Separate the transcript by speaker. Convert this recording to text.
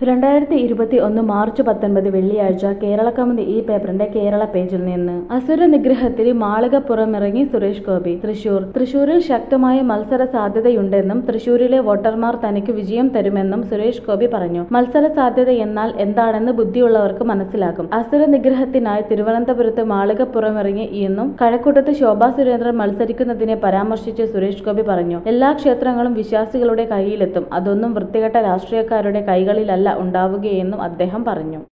Speaker 1: രണ്ടായിരത്തി ഇരുപത്തി ഒന്ന് മാർച്ച് പത്തൊൻപത് വെള്ളിയാഴ്ച കേരള കൗമുദി ഈ പേപ്പറിന്റെ കേരള പേജിൽ നിന്ന് അസുര നിഗ്രഹത്തിൽ മാളികപ്പുറമിറങ്ങി സുരേഷ് ഗോപി തൃശൂർ തൃശൂരിൽ ശക്തമായ മത്സര സാധ്യതയുണ്ടെന്നും തൃശൂരിലെ വോട്ടർമാർ തനിക്ക് വിജയം തരുമെന്നും സുരേഷ് ഗോപി പറഞ്ഞു മത്സര സാധ്യത എന്നാൽ എന്താണെന്ന് ബുദ്ധിയുള്ളവർക്ക് മനസ്സിലാകും അസുര നിഗ്രഹത്തിനായി തിരുവനന്തപുരത്ത് മാളികപ്പുറമിറങ്ങി എന്നും കഴക്കൂട്ടത്ത് ശോഭാ സുരേന്ദ്രൻ മത്സരിക്കുന്നതിനെ പരാമർശിച്ച് സുരേഷ് ഗോപി പറഞ്ഞു എല്ലാ ക്ഷേത്രങ്ങളും വിശ്വാസികളുടെ കയ്യിലെത്തും അതൊന്നും വൃത്തികെട്ട രാഷ്ട്രീയക്കാരുടെ കൈകളിലല്ല ഉണ്ടാവുകയെന്നും അദ്ദേഹം പറഞ്ഞു